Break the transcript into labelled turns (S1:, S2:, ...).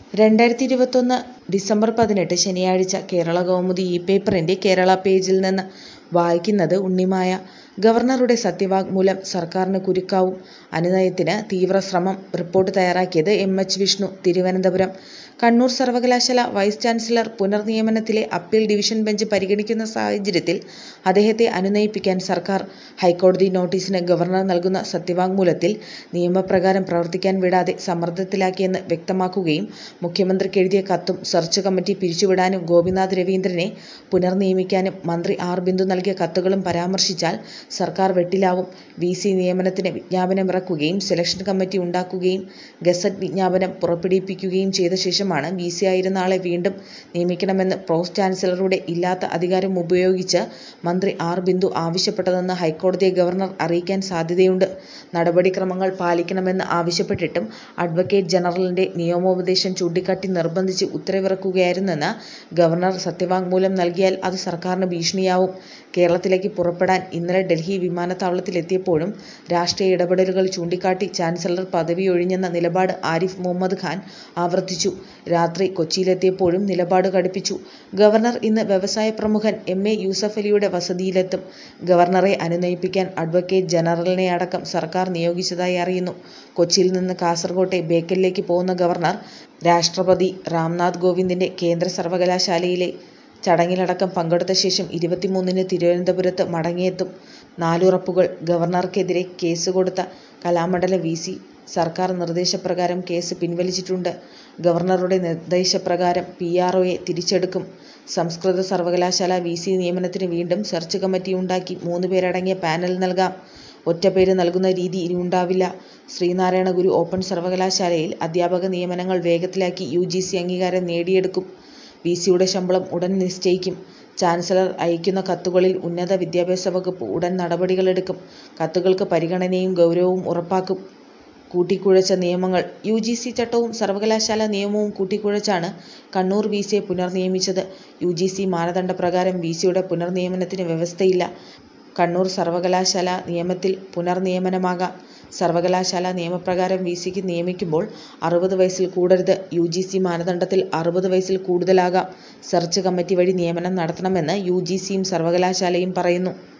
S1: രണ്ടായിരത്തി ഇരുപത്തൊന്ന് ഡിസംബർ പതിനെട്ട് ശനിയാഴ്ച കേരളകൗമുദി ഈ പേപ്പറിൻ്റെ കേരള പേജിൽ നിന്ന് വായിക്കുന്നത് ഉണ്ണിമായ. ഗവർണറുടെ സത്യവാങ്മൂലം സർക്കാരിന് കുരുക്കാവും, അനുനയത്തിന് തീവ്രശ്രമം റിപ്പോർട്ട് തയ്യാറാക്കിയത് എം. എച്ച്. വിഷ്ണു തിരുവനന്തപുരം കണ്ണൂർ സർവകലാശാല വൈസ് ചാൻസലർ പുനർനിയമനത്തിലെ അപ്പീൽ ഡിവിഷൻ ബെഞ്ച് പരിഗണിക്കുന്ന സാഹചര്യത്തിൽ അദ്ദേഹത്തെ അനുനയിപ്പിക്കാൻ സർക്കാർ ഹൈക്കോടതി നോട്ടീസിന് ഗവർണർ നൽകുന്ന സത്യവാങ്മൂലത്തിൽ നിയമപ്രകാരം പ്രവർത്തിക്കാൻ വിടാതെ സമ്മർദ്ദത്തിലാക്കിയെന്ന് വ്യക്തമാക്കുകയും മുഖ്യമന്ത്രിക്കെഴുതിയ കത്തും സെർച്ച് കമ്മിറ്റി പിരിച്ചുവിടാനും ഗോപിനാഥ് രവീന്ദ്രനെ പുനർനിയമിക്കാനും മന്ത്രി ആർ. ബിന്ദു നൽകിയ കത്തുകളും പരാമർശിച്ചാൽ സർക്കാർ വെട്ടിലാവും. വി. സി നിയമനത്തിന് വിജ്ഞാപനമിറക്കുകയും സെലക്ഷൻ കമ്മിറ്റി ഉണ്ടാക്കുകയും ഗസറ്റ് വിജ്ഞാപനം പുറപ്പെടുവിപ്പിക്കുകയും ചെയ്ത ശേഷമാണ് വി. സി ആയിരുന്ന ആളെ വീണ്ടും നിയമിക്കണമെന്ന് പ്രൊസ് ചാൻസലറുടെ ഇല്ലാത്ത അധികാരം ഉപയോഗിച്ച് മന്ത്രി ആർ. ബിന്ദു ആവശ്യപ്പെട്ടതെന്ന് ഹൈക്കോടതിയെ ഗവർണർ അറിയിക്കാൻ സാധ്യതയുണ്ട്. നടപടിക്രമങ്ങൾ പാലിക്കണമെന്ന് ആവശ്യപ്പെട്ടിട്ടും അഡ്വക്കേറ്റ് ജനറലിൻ്റെ നിയമോപദേശം ചൂണ്ടിക്കാട്ടി നിർബന്ധിച്ച് ഉത്തരവിറക്കുകയായിരുന്നെന്ന് ഗവർണർ സത്യവാങ്മൂലം നൽകിയാൽ അത് സർക്കാരിന് ഭീഷണിയാവും. കേരളത്തിലേക്ക് പുറപ്പെടാൻ ഇന്നലെ ഡൽഹി വിമാനത്താവളത്തിലെത്തിയപ്പോഴും രാഷ്ട്രീയ ഇടപെടലുകൾ ചൂണ്ടിക്കാട്ടി ചാൻസലർ പദവിയൊഴിഞ്ഞെന്ന നിലപാട് ആരിഫ് മുഹമ്മദ് ഖാൻ ആവർത്തിച്ചു. രാത്രി കൊച്ചിയിലെത്തിയപ്പോഴും നിലപാട് കടുപ്പിച്ചു. ഗവർണർ ഇന്ന് വ്യവസായ പ്രമുഖൻ എം. എ. യൂസഫലിയുടെ വസതിയിലെത്തും. ഗവർണറെ അനുനയിപ്പിക്കാൻ അഡ്വക്കേറ്റ് ജനറലിനെയടക്കം സർക്കാർ നിയോഗിച്ചതായി അറിയുന്നു. കൊച്ചിയിൽ നിന്ന് കാസർകോട്ടെ ബേക്കലിലേക്ക് പോകുന്ന ഗവർണർ രാഷ്ട്രപതി രാംനാഥ് കോവിന്ദിൻ്റെ കേന്ദ്ര സർവകലാശാലയിലെ ചടങ്ങിലടക്കം പങ്കെടുത്ത ശേഷം ഇരുപത്തിമൂന്നിന് തിരുവനന്തപുരത്ത് മടങ്ങിയെത്തും. നാലുറപ്പുകൾ ഗവർണർക്കെതിരെ കേസ് കൊടുത്ത കലാമണ്ഡലം വി. സി സർക്കാർ നിർദ്ദേശപ്രകാരം കേസ് പിൻവലിച്ചിട്ടുണ്ട്. ഗവർണറുടെ നിർദ്ദേശപ്രകാരം പി. ആർ. ഒയെ തിരിച്ചെടുക്കും. സംസ്കൃത സർവകലാശാല വി. സി നിയമനത്തിന് വീണ്ടും സെർച്ച് കമ്മിറ്റിയുണ്ടാക്കി മൂന്ന് പേരടങ്ങിയ പാനൽ നൽകാം. ഒറ്റപ്പേര് നൽകുന്ന രീതി ഇനിയുണ്ടാവില്ല. ശ്രീനാരായണ ഗുരു ഓപ്പൺ സർവകലാശാലയിൽ അധ്യാപക നിയമനങ്ങൾ വേഗത്തിലാക്കി യു. ജി. സി അംഗീകാരം നേടിയെടുക്കും. വി. സിയുടെ ശമ്പളം ഉടൻ നിശ്ചയിക്കും. ചാൻസലർ അയക്കുന്ന കത്തുകളിൽ ഉന്നത വിദ്യാഭ്യാസ വകുപ്പ് ഉടൻ നടപടികളെടുക്കും. കത്തുകൾക്ക് പരിഗണനയും ഗൗരവവും ഉറപ്പാക്കും. കൂട്ടിക്കുഴച്ച നിയമങ്ങൾ യു. ജി. സി ചട്ടവും സർവകലാശാലാ നിയമവും കൂട്ടിക്കുഴച്ചാണ് കണ്ണൂർ വി. സിയെ പുനർനിയമിച്ചത്. യു. ജി. സി മാനദണ്ഡപ്രകാരം വി. സിയുടെ പുനർനിയമനത്തിന് വ്യവസ്ഥയില്ല. കണ്ണൂർ സർവകലാശാലാ നിയമത്തിൽ പുനർനിയമനമാകാം. സർവകലാശാലാ നിയമപ്രകാരം വി. സിക്ക് നിയമിക്കുമ്പോൾ അറുപത് വയസ്സിൽ കൂടരുത്. യു. ജി. സി മാനദണ്ഡത്തിൽ അറുപത് വയസ്സിൽ കൂടുതലാകാം. സെർച്ച് കമ്മിറ്റി വഴി നിയമനം നടത്തണമെന്ന് യു. ജി. സിയും സർവകലാശാലയും പറയുന്നു.